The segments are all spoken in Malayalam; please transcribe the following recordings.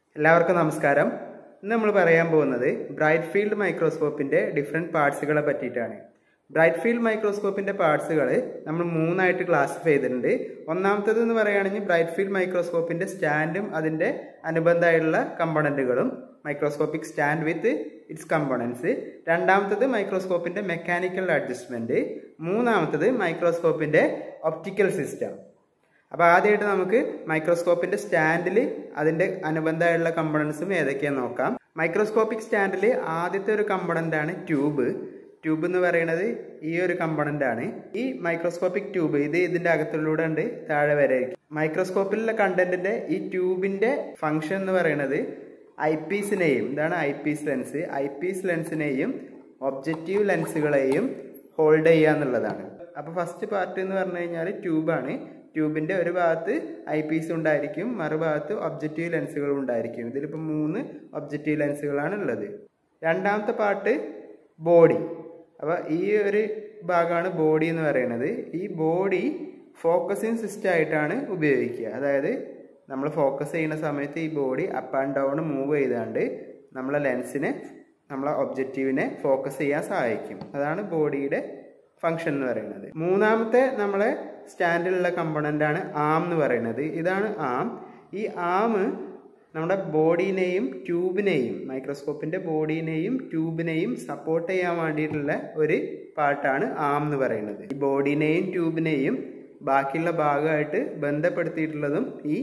എല്ലാവർക്കും നമസ്കാരം ഇന്ന് നമ്മൾ പറയാൻ പോകുന്നത് ബ്രൈറ്റ് ഫീൽഡ് മൈക്രോസ്കോപ്പിന്റെ ഡിഫറെന്റ് പാർട്സുകളെ പറ്റിയിട്ടാണ് ബ്രൈറ്റ് ഫീൽഡ് മൈക്രോസ്കോപ്പിന്റെ പാർട്സുകൾ നമ്മൾ മൂന്നായിട്ട് ക്ലാസിഫൈ ചെയ്തിട്ടുണ്ട് ഒന്നാമത്തേത് എന്ന് പറയുകയാണെങ്കിൽ ബ്രൈറ്റ് ഫീൽഡ് മൈക്രോസ്കോപ്പിന്റെ സ്റ്റാൻഡും അതിന്റെ അനുബന്ധമായിട്ടുള്ള കമ്പോണന്റുകളും microscopic stand with its components രണ്ടാമത്തത് മൈക്രോസ്കോപ്പിന്റെ മെക്കാനിക്കൽ അഡ്ജസ്റ്റ്മെന്റ് മൂന്നാമത്തത് മൈക്രോസ്കോപ്പിന്റെ ഒപ്റ്റിക്കൽ സിസ്റ്റം അപ്പോൾ ആദ്യമായിട്ട് നമുക്ക് മൈക്രോസ്കോപ്പിന്റെ സ്റ്റാൻഡിൽ അതിന്റെ അനുബന്ധമായുള്ള കമ്പണൻസും ഏതൊക്കെയാന്ന് നോക്കാം മൈക്രോസ്കോപ്പിക് സ്റ്റാൻഡിൽ ആദ്യത്തെ ഒരു കമ്പണന്റ് ആണ് ട്യൂബ് ട്യൂബ് എന്ന് പറയുന്നത് ഈ ഒരു കമ്പണന്റ് ആണ് ഈ മൈക്രോസ്കോപ്പിക് ട്യൂബ് ഇത് ഇതിന്റെ അകത്തുള്ളൂടെ ഉണ്ട് താഴെ വരെ മൈക്രോസ്കോപ്പിലുള്ള കണ്ടന്റിന്റെ ഈ ട്യൂബിന്റെ ഫംഗ്ഷൻ എന്ന് പറയുന്നത് ഐ പീസിനെയും ഇതാണ് eyepiece lens eyepiece ലെൻസിനെയും ഒബ്ജക്റ്റീവ് ലെൻസുകളെയും ഹോൾഡ് ചെയ്യുക എന്നുള്ളതാണ് അപ്പോൾ ഫസ്റ്റ് പാർട്ട് എന്ന് പറഞ്ഞു കഴിഞ്ഞാൽ ട്യൂബാണ് ട്യൂബിന്റെ ഒരു ഭാഗത്ത് ഐ പീസ് ഉണ്ടായിരിക്കും മറുഭാഗത്ത് ഒബ്ജക്റ്റീവ് ലെൻസുകൾ ഉണ്ടായിരിക്കും ഇതിലിപ്പോൾ മൂന്ന് ഒബ്ജക്റ്റീവ് ലെൻസുകളാണ് ഉള്ളത് രണ്ടാമത്തെ പാർട്ട് ബോഡി അപ്പോൾ ഈ ഒരു ഭാഗമാണ് ബോഡി എന്ന് പറയുന്നത് ഈ ബോഡി ഫോക്കസിങ് സിസ്റ്റം ആയിട്ടാണ് ഉപയോഗിക്കുക അതായത് നമ്മൾ ഫോക്കസ് ചെയ്യുന്ന സമയത്ത് ഈ body up and down move ചെയ്താണ്ട് നമ്മളെ ലെൻസിനെ നമ്മളെ ഒബ്ജക്റ്റീവിനെ ഫോക്കസ് ചെയ്യാൻ സഹായിക്കും അതാണ് ബോഡിയുടെ ഫങ്ഷൻ എന്ന് പറയുന്നത് മൂന്നാമത്തെ നമ്മളെ സ്റ്റാൻഡിലുള്ള കമ്പോണൻ്റ് ആണ് ആം എന്ന് പറയുന്നത് ഇതാണ് ആം ഈ ആം നമ്മുടെ ബോഡീനെയും ട്യൂബിനെയും മൈക്രോസ്കോപ്പിന്റെ ബോഡീനെയും ട്യൂബിനെയും സപ്പോർട്ട് ചെയ്യാൻ വേണ്ടിയിട്ടുള്ള ഒരു പാർട്ടാണ് ആം എന്ന് പറയുന്നത് ഈ ബോഡീനെയും ട്യൂബിനെയും ബാക്കിയുള്ള ഭാഗമായിട്ട് ബന്ധപ്പെടുത്തിയിട്ടുള്ളതും ഈ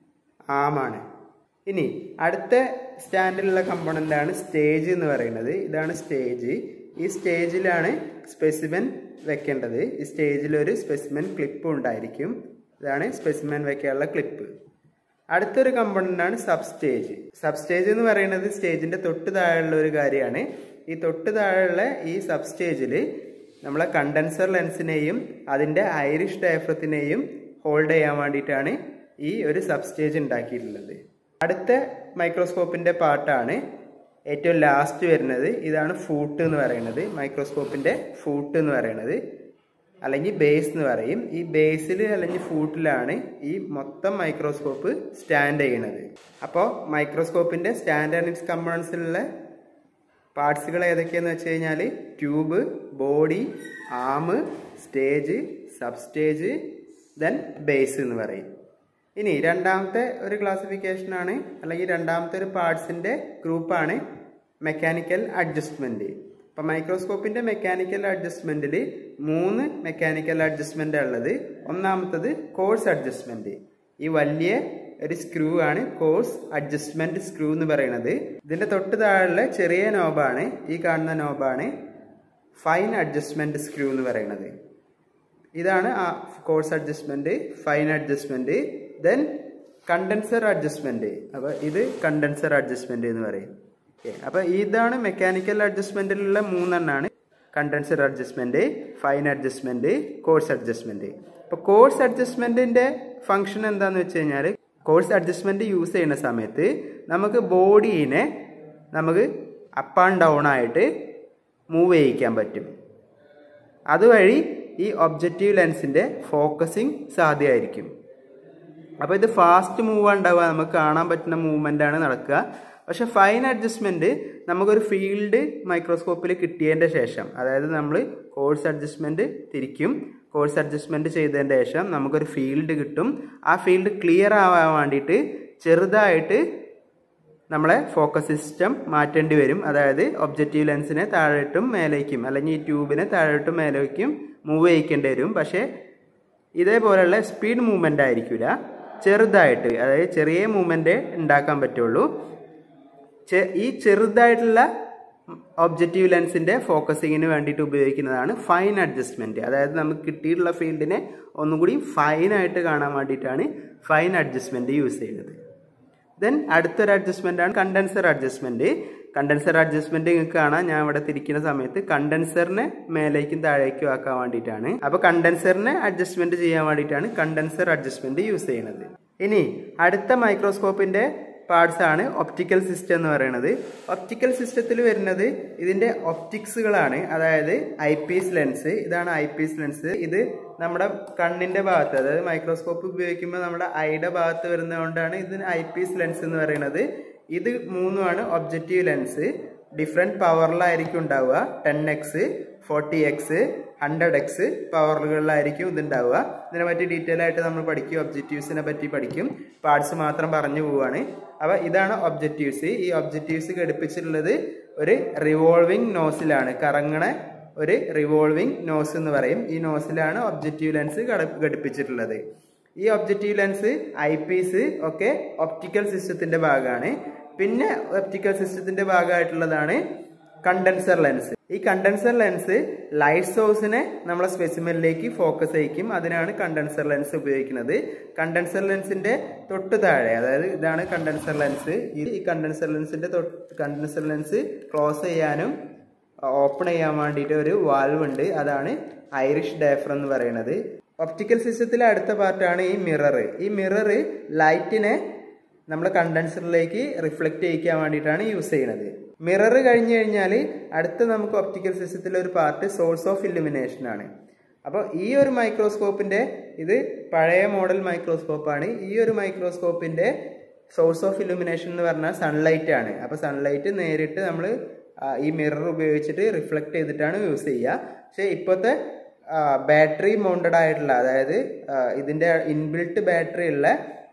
ആമാണ് ഇനി അടുത്ത സ്റ്റാൻഡിലുള്ള കമ്പോണൻ്റ് ആണ് സ്റ്റേജ് എന്ന് പറയുന്നത് ഇതാണ് സ്റ്റേജ് ഈ സ്റ്റേജിലാണ് സ്പെസിമെൻ വെക്കേണ്ടത് ഈ സ്റ്റേജിൽ ഒരു സ്പെസിമെൻ ക്ലിപ്പ് ഉണ്ടായിരിക്കും ഇതാണ് സ്പെസിമെൻ വെക്കാനുള്ള ക്ലിപ്പ് അടുത്തൊരു കമ്പോണൻ്റ് ആണ് സബ് സ്റ്റേജ് സബ് സ്റ്റേജ് എന്ന് പറയുന്നത് സ്റ്റേജിന്റെ തൊട്ട് താഴെയുള്ള ഒരു കാര്യമാണ് ഈ തൊട്ട് താഴെയുള്ള ഈ സബ് സ്റ്റേജിൽ നമ്മളെ കണ്ടൻസർ ലെൻസിനെയും അതിന്റെ ഐറിഷ് ഡയഫ്രത്തിനെയും ഹോൾഡ് ചെയ്യാൻ വേണ്ടിയിട്ടാണ് ഈ ഒരു സബ് സ്റ്റേജ് ഉണ്ടാക്കിയിട്ടുള്ളത് അടുത്ത മൈക്രോസ്കോപ്പിന്റെ പാർട്ടാണ് ഏറ്റവും ലാസ്റ്റ് വരുന്നത് ഇതാണ് ഫൂട്ട് എന്ന് പറയുന്നത് മൈക്രോസ്കോപ്പിന്റെ ഫൂട്ട് എന്ന് പറയുന്നത് അല്ലെങ്കിൽ ബേസ് എന്ന് പറയും ഈ ബേസിൽ അല്ലെങ്കിൽ ഫൂട്ടിലാണ് ഈ മൊത്തം മൈക്രോസ്കോപ്പ് സ്റ്റാൻഡ് ചെയ്യണത് അപ്പോൾ മൈക്രോസ്കോപ്പിന്റെ സ്റ്റാൻഡ് ആൻഡ് ഇറ്റ്സ് കമ്പോണൻസിലുള്ള പാർട്സുകൾ ഏതൊക്കെയാന്ന് വെച്ച് കഴിഞ്ഞാൽ tube body arm stage sub stage then base എന്ന് പറയും ഇനി രണ്ടാമത്തെ ഒരു ക്ലാസിഫിക്കേഷനാണ് അല്ലെങ്കിൽ രണ്ടാമത്തെ ഒരു പാർട്സിന്റെ ഗ്രൂപ്പാണ് മെക്കാനിക്കൽ അഡ്ജസ്റ്റ്മെന്റ് ഇപ്പം മൈക്രോസ്കോപ്പിന്റെ മെക്കാനിക്കൽ അഡ്ജസ്റ്റ്മെന്റിൽ മൂന്ന് മെക്കാനിക്കൽ അഡ്ജസ്റ്റ്മെന്റ് ഉള്ളത് ഒന്നാമത്തത് കോഴ്സ് അഡ്ജസ്റ്റ്മെന്റ് ഈ വലിയ ഒരു സ്ക്രൂ ആണ് കോഴ്സ് അഡ്ജസ്റ്റ്മെന്റ് സ്ക്രൂ എന്ന് പറയുന്നത് ഇതിന്റെ തൊട്ട് താഴെയുള്ള ചെറിയ നോബാണ് ഈ കാണുന്ന നോബാണ് ഫൈൻ അഡ്ജസ്റ്റ്മെന്റ് സ്ക്രൂ എന്ന് പറയുന്നത് ഇതാണ് ആ coarse adjustment fine adjustment then condenser adjustment അപ്പൊ ഇത് കണ്ടൻസർ അഡ്ജസ്റ്റ്മെന്റ് എന്ന് പറയും ഓക്കെ അപ്പൊ ഇതാണ് മെക്കാനിക്കൽ അഡ്ജസ്റ്റ്മെന്റിലുള്ള മൂന്നെണ്ണാണ് condenser adjustment fine adjustment coarse adjustment അപ്പൊ കോഴ്സ് അഡ്ജസ്റ്റ്മെന്റിന്റെ ഫംഗ്ഷൻ എന്താന്ന് വെച്ച് കഴിഞ്ഞാൽ കോഴ്സ് അഡ്ജസ്റ്റ്മെന്റ് യൂസ് ചെയ്യുന്ന സമയത്ത് നമുക്ക് ബോഡീനെ നമുക്ക് അപ്പ് ആൻഡ് ഡൗൺ ആയിട്ട് മൂവ് ചെയ്യിക്കാൻ പറ്റും അതുവഴി ഈ ഒബ്ജക്റ്റീവ് ലെൻസിന്റെ ഫോക്കസിങ് സാധ്യമായിരിക്കും അപ്പോൾ ഇത് ഫാസ്റ്റ് മൂവ് ഉണ്ടാവുക നമുക്ക് കാണാൻ പറ്റുന്ന മൂവ്മെന്റ് ആണ് നടക്കുക പക്ഷെ ഫൈൻ അഡ്ജസ്റ്റ്മെന്റ് നമുക്കൊരു ഫീൽഡ് മൈക്രോസ്കോപ്പിൽ കിട്ടിയതിന്റെ ശേഷം അതായത് നമ്മൾ കോഴ്സ് അഡ്ജസ്റ്റ്മെന്റ് തിരിക്കും കോഴ്സ് അഡ്ജസ്റ്റ്മെന്റ് ചെയ്തതിന്റെ ശേഷം നമുക്കൊരു ഫീൽഡ് കിട്ടും ആ ഫീൽഡ് ക്ലിയർ ആവാൻ വേണ്ടിയിട്ട് ചെറുതായിട്ട് നമ്മളെ ഫോക്കസ് സിസ്റ്റം മാറ്റേണ്ടി വരും അതായത് ഒബ്ജക്റ്റീവ് ലെൻസിനെ താഴോട്ടും മേലേക്കും അല്ലെങ്കിൽ ഈ ട്യൂബിനെ താഴോട്ടും മേലേക്കും മൂവ് ചെയ്യിക്കേണ്ടി വരും പക്ഷേ ഇതേപോലെയുള്ള സ്പീഡ് മൂവ്മെന്റ് ആയിരിക്കില്ല ചെറുതായിട്ട് അതായത് ചെറിയ മൂവ്മെന്റ് ഉണ്ടാക്കാൻ പറ്റുള്ളൂ ഈ ചെറുതായിട്ടുള്ള ഒബ്ജക്റ്റീവ് ലെൻസിന്റെ ഫോക്കസിങ്ങിന് വേണ്ടിയിട്ട് ഉപയോഗിക്കുന്നതാണ് ഫൈൻ അഡ്ജസ്റ്റ്മെന്റ് അതായത് നമുക്ക് കിട്ടിയിട്ടുള്ള ഫീൽഡിനെ ഒന്നും കൂടി ഫൈൻ ആയിട്ട് കാണാൻ വേണ്ടിയിട്ടാണ് ഫൈൻ അഡ്ജസ്റ്റ്മെന്റ് യൂസ് ചെയ്യുന്നത് ദെൻ അടുത്തൊരു അഡ്ജസ്റ്റ്മെന്റ് ആണ് കണ്ടൻസർ അഡ്ജസ്റ്റ്മെന്റ് കണ്ടൻസർ അഡ്ജസ്റ്റ്മെന്റ് നിങ്ങൾക്ക് കാണാം ഞാൻ ഇവിടെ തിരിക്കുന്ന സമയത്ത് കണ്ടൻസറിനെ മേലേക്കും താഴേക്കും ആക്കാൻ വേണ്ടിയിട്ടാണ് അപ്പൊ കണ്ടൻസറിനെ അഡ്ജസ്റ്റ്മെന്റ് ചെയ്യാൻ വേണ്ടിയിട്ടാണ് കണ്ടൻസർ അഡ്ജസ്റ്റ്മെന്റ് യൂസ് ചെയ്യുന്നത് ഇനി അടുത്ത മൈക്രോസ്കോപ്പിന്റെ പാർട്സ് ആണ് ഒപ്റ്റിക്കൽ സിസ്റ്റം എന്ന് പറയുന്നത് ഒപ്റ്റിക്കൽ സിസ്റ്റത്തിൽ വരുന്നത് ഇതിന്റെ ഒപ്റ്റിക്സുകളാണ് അതായത് ഐ പീസ് ലെൻസ് ഇതാണ് ഐ പീസ് ലെൻസ് ഇത് നമ്മുടെ കണ്ണിന്റെ ഭാഗത്ത് അതായത് മൈക്രോസ്കോപ്പ് ഉപയോഗിക്കുമ്പോൾ നമ്മുടെ ഐയുടെ ഭാഗത്ത് വരുന്നതുകൊണ്ടാണ് ഇതിന് ഐ പീസ് ലെൻസ് എന്ന് പറയുന്നത് ഇത് മൂന്നുമാണ് ഒബ്ജക്റ്റീവ് ലെൻസ് ഡിഫറെൻറ്റ് പവറിലായിരിക്കും ഉണ്ടാവുക ten X forty X hundred X പവറുകളിലായിരിക്കും ഇതുണ്ടാവുക ഇതിനെ പറ്റി ഡീറ്റെയിൽ ആയിട്ട് നമ്മൾ പഠിക്കും ഒബ്ജക്റ്റീവ്സിനെ പറ്റി പഠിക്കും പാർട്സ് മാത്രം പറഞ്ഞു പോവുകയാണ് അപ്പോൾ ഇതാണ് ഒബ്ജക്റ്റീവ്സ് ഈ ഒബ്ജക്റ്റീവ്സ് ഘടിപ്പിച്ചിട്ടുള്ളത് ഒരു റിവോൾവിംഗ് നോസിലാണ് കറങ്ങണ ഒരു റിവോൾവിംഗ് നോസ് എന്ന് പറയും ഈ നോസിലാണ് ഒബ്ജക്റ്റീവ് ലെൻസ് ഘടിപ്പിച്ചിട്ടുള്ളത് ഈ ഒബ്ജക്റ്റീവ് ലെൻസ് ഐ പീസ് ഒക്കെ ഒപ്റ്റിക്കൽ സിസ്റ്റത്തിന്റെ ഭാഗമാണ് പിന്നെ ഒപ്റ്റിക്കൽ സിസ്റ്റത്തിന്റെ ഭാഗമായിട്ടുള്ളതാണ് കണ്ടൻസർ ലെൻസ് ഈ കണ്ടൻസർ ലെൻസ് ലൈറ്റ് സോഴ്സിനെ നമ്മളെ സ്പെസിമെനിലേക്ക് ഫോക്കസ് ചെയ്യിക്കും അതിനാണ് കണ്ടൻസർ ലെൻസ് ഉപയോഗിക്കുന്നത് കണ്ടൻസർ ലെൻസിന്റെ തൊട്ട് താഴെ അതായത് ഇതാണ് കണ്ടൻസർ ലെൻസ് ഈ കണ്ടൻസർ ലെൻസിന്റെ തൊട്ട് കണ്ടൻസർ ലെൻസ് ക്ലോസ് ചെയ്യാനും ഓപ്പൺ ചെയ്യാൻ വേണ്ടിയിട്ട് ഒരു വാൽവ് ഉണ്ട് അതാണ് ഐറിഷ് ഡയഫർ എന്ന് പറയുന്നത് ഒപ്റ്റിക്കൽ സിസ്റ്റത്തിലെ അടുത്ത പാർട്ടാണ് ഈ മിറർ ഈ മിറർ ലൈറ്റിനെ നമ്മുടെ കണ്ടൻസറിലേക്ക് റിഫ്ലക്റ്റ് ചെയ്യിക്കാൻ വേണ്ടിയിട്ടാണ് യൂസ് ചെയ്യുന്നത് മിറർ കഴിഞ്ഞു കഴിഞ്ഞാൽ അടുത്ത നമുക്ക് ഒപ്റ്റിക്കൽ സിസ്റ്റത്തിലെ ഒരു പാർട്ട് സോഴ്സ് ഓഫ് ഇലുമിനേഷൻ ആണ് അപ്പോൾ ഈ ഒരു മൈക്രോസ്കോപ്പിന്റെ ഇത് പഴയ മോഡൽ മൈക്രോസ്കോപ്പാണ് ഈ ഒരു മൈക്രോസ്കോപ്പിന്റെ സോഴ്സ് ഓഫ് ഇലുമിനേഷൻ എന്ന് പറഞ്ഞാൽ സൺലൈറ്റ് ആണ് അപ്പോൾ സൺലൈറ്റ് നേരിട്ട് നമ്മൾ ഈ മിറർ ഉപയോഗിച്ചിട്ട് റിഫ്ലക്ട് ചെയ്തിട്ടാണ് യൂസ് ചെയ്യുക പക്ഷേ ഇപ്പോഴത്തെ ബാറ്ററി മൗണ്ടഡ് ആയിട്ടുള്ള അതായത് ഇതിന്റെ ഇൻബിൽട്ട് ബാറ്ററി ഉള്ള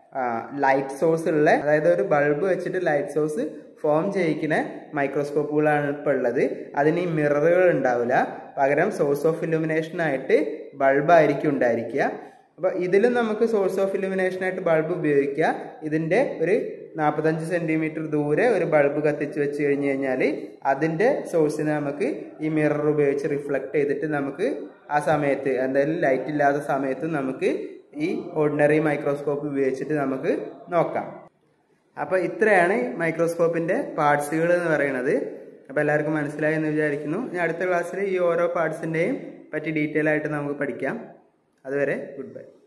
ലൈറ്റ് സോഴ്സ് ഉള്ള അതായത് ഒരു ബൾബ് വെച്ചിട്ട് ലൈറ്റ് സോഴ്സ് ഫോം ചെയ്യിക്കുന്ന മൈക്രോസ്കോപ്പുകളാണ് ഇപ്പോൾ ഉള്ളത് അതിന് ഈ മിററുകൾ ഉണ്ടാവില്ല പകരം സോഴ്സ് ഓഫ് ഇലുമിനേഷൻ ആയിട്ട് ബൾബായിരിക്കും ഉണ്ടായിരിക്കുക അപ്പോൾ ഇതിലും നമുക്ക് സോഴ്സ് ഓഫ് ഇലുമിനേഷൻ ആയിട്ട് ബൾബ് ഉപയോഗിക്കുക ഇതിന്റെ ഒരു നാൽപ്പത്തഞ്ച് സെന്റിമീറ്റർ ദൂരെ ഒരു ബൾബ് കത്തിച്ച് വെച്ച് കഴിഞ്ഞ് കഴിഞ്ഞാൽ അതിന്റെ സോഴ്സിനെ നമുക്ക് ഈ മിറർ ഉപയോഗിച്ച് റിഫ്ലക്ട് ചെയ്തിട്ട് നമുക്ക് ആ സമയത്ത് എന്തായാലും ലൈറ്റ് ഇല്ലാത്ത സമയത്ത് നമുക്ക് ഈ ഓർഡിനറി മൈക്രോസ്കോപ്പ് ഉപയോഗിച്ചിട്ട് നമുക്ക് നോക്കാം അപ്പോൾ ഇത്രയാണ് മൈക്രോസ്കോപ്പിന്റെ പാർട്സുകൾ എന്ന് പറയുന്നത് അപ്പോൾ എല്ലാവർക്കും മനസ്സിലായി എന്ന് വിചാരിക്കുന്നു ഇനി അടുത്ത ക്ലാസ്സിൽ ഈ ഓരോ പാർട്സിൻ്റെയും പറ്റി ഡീറ്റെയിൽ ആയിട്ട് നമുക്ക് പഠിക്കാം അതുവരെ ഗുഡ് ബൈ